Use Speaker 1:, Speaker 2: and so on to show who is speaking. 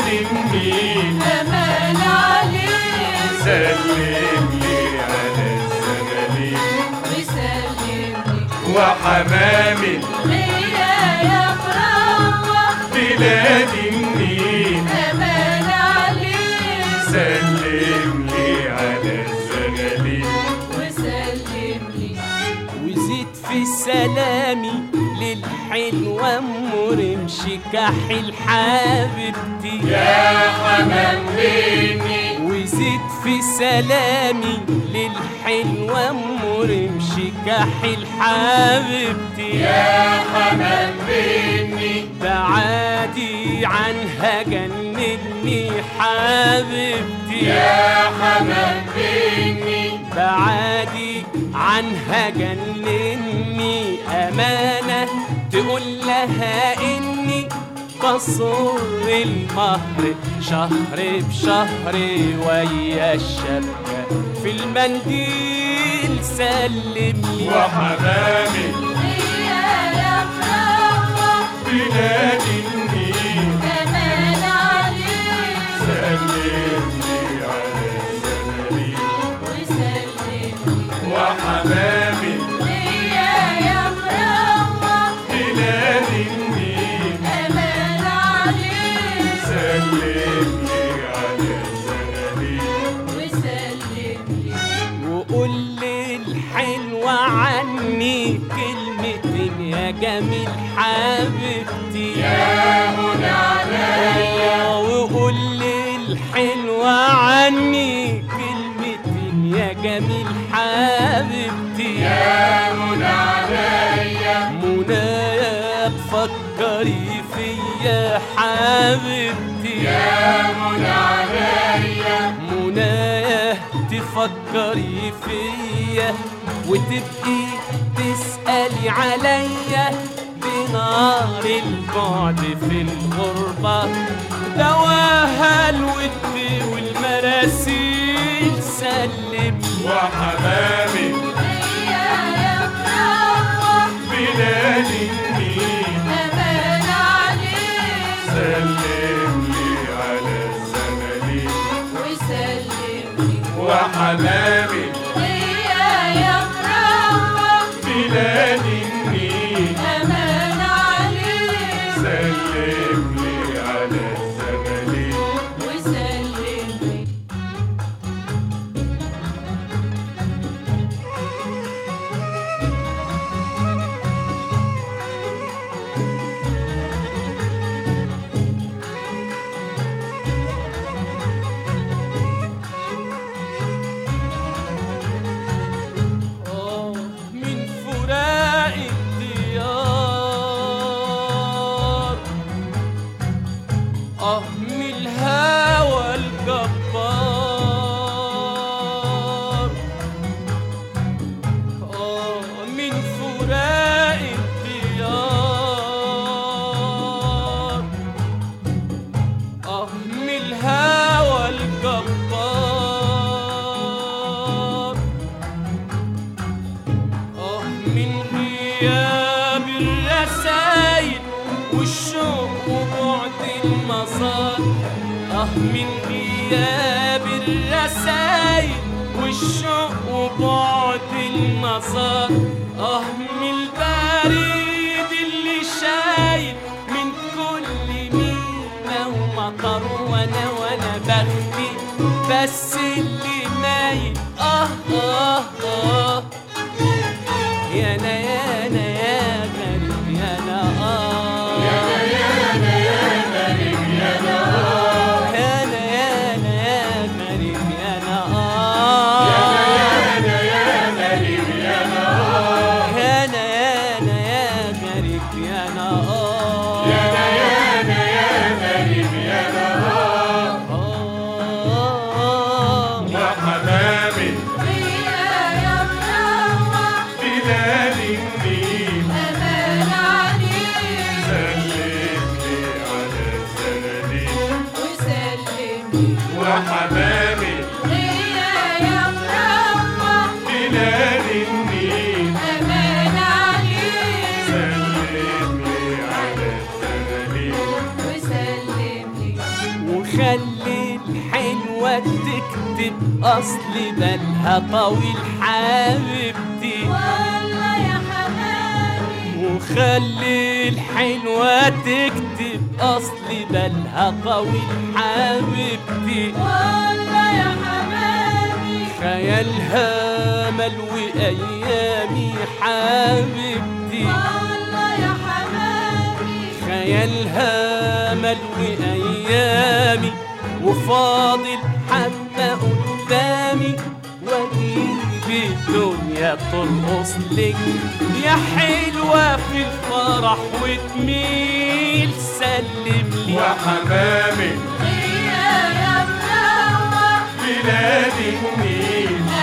Speaker 1: بلاد النيل
Speaker 2: أمان عليك
Speaker 1: سلم لي على الزغاليل
Speaker 2: وسلمني
Speaker 1: وحمام
Speaker 2: ليا يا مروح
Speaker 1: بلاد النيل
Speaker 2: أمان عليك
Speaker 1: سلم لي على الزغاليل
Speaker 2: وسلمني
Speaker 3: وزيد في سلامي للحلوة أم رمش كحل حبيبتي
Speaker 1: يا حمام بيني
Speaker 3: وزيد في سلامي للحلوة أم رمش كحل حبيبتي
Speaker 1: يا حمام بيني
Speaker 3: بعادي عنها جنني حبيبتي
Speaker 1: يا حمام بيني
Speaker 3: بعادي عنها جنني أمانة تقول لها إني بصر المهر شهر بشهر ويا الشبكة في المنديل سلم لي
Speaker 1: وحمام
Speaker 2: ليا يا مروح
Speaker 1: بلاد النيل
Speaker 2: أمان عليك
Speaker 1: سلم لي على الزغاليل
Speaker 2: وسلمني
Speaker 1: وحمام
Speaker 2: ليا يا مروح
Speaker 1: بلاد النيل
Speaker 2: أمان عليك
Speaker 1: سلم لي على الزغاليل
Speaker 2: وسلمني
Speaker 3: وقول لي الحلوة عني كلمتين يا جميل حبيبتي
Speaker 1: يا هدى عليا
Speaker 3: آه، وقول لي الحلوة عني كلمتين يا جميل حبيبتي
Speaker 1: يا هدى عليا
Speaker 3: منايا تفكري فيا حبيبتي
Speaker 1: يا هدى عليا
Speaker 3: منايا تفكري فيا وتبقي تسألي عليا بنار البعد في الغربة دواها الود والمراسيل سلم
Speaker 1: وحمام
Speaker 2: ليا يا مروح
Speaker 1: بلاد النيل
Speaker 2: أمان عليك
Speaker 1: سلم لي على الزغاليل
Speaker 2: وسلمني
Speaker 1: وحمام
Speaker 2: ليا يا مروح
Speaker 1: بلاد النيل
Speaker 2: أمان عليك
Speaker 1: سلم لي على الزغاليل
Speaker 2: وسلمني
Speaker 3: آه، من فراق الديار اه من الهوى الجبار اه من فراق الديار اه من الهوى الجبار آه من غياب الرسايل والشوق وبعد المصار آه من غياب الرسايل والشوق وبعد المصار آه من البريد اللي شايل من كل مينا ومطر وانا وانا بختي بس اللي مايل آه آه آه يا انا يا انا يا غريب يا انا اه يا انا يا انا يا غريب يا انا اه يا انا يا انا يا غريب يا انا اه يا انا يا انا يا غريب يا انا اه يا انا يا انا يا غريب يا انا اه يا انا يا انا يا غريب يا انا اه
Speaker 1: وحمام
Speaker 2: ليا يا مروح
Speaker 1: بلاد النيل
Speaker 2: أمان عليك
Speaker 1: سلم لي على الزغاليل
Speaker 2: وسلمني
Speaker 1: وحمام
Speaker 2: ليا يا مروح
Speaker 1: بلاد النيل
Speaker 2: أمان عليك
Speaker 1: سلم لي على الزغاليل
Speaker 2: وسلمني
Speaker 3: وخلي الحلوة تكتب أصل بالها طويل حبيبتي
Speaker 2: والله يا حمامي
Speaker 3: وخلي الحلوة تكتب أصل بالها طويل حبيبتي
Speaker 2: والله يا حمامي
Speaker 3: خيالها ملوي أيامي حبيبتي
Speaker 2: والله يا حمامي
Speaker 3: خيالها ملوي أيامي وفاضل حتى قدامي وأجيب الدنيا ترقص لك يا حلوة في الفرح وتميل سلم لي
Speaker 1: وحمامي
Speaker 2: هي يا منور
Speaker 1: بلاد النيل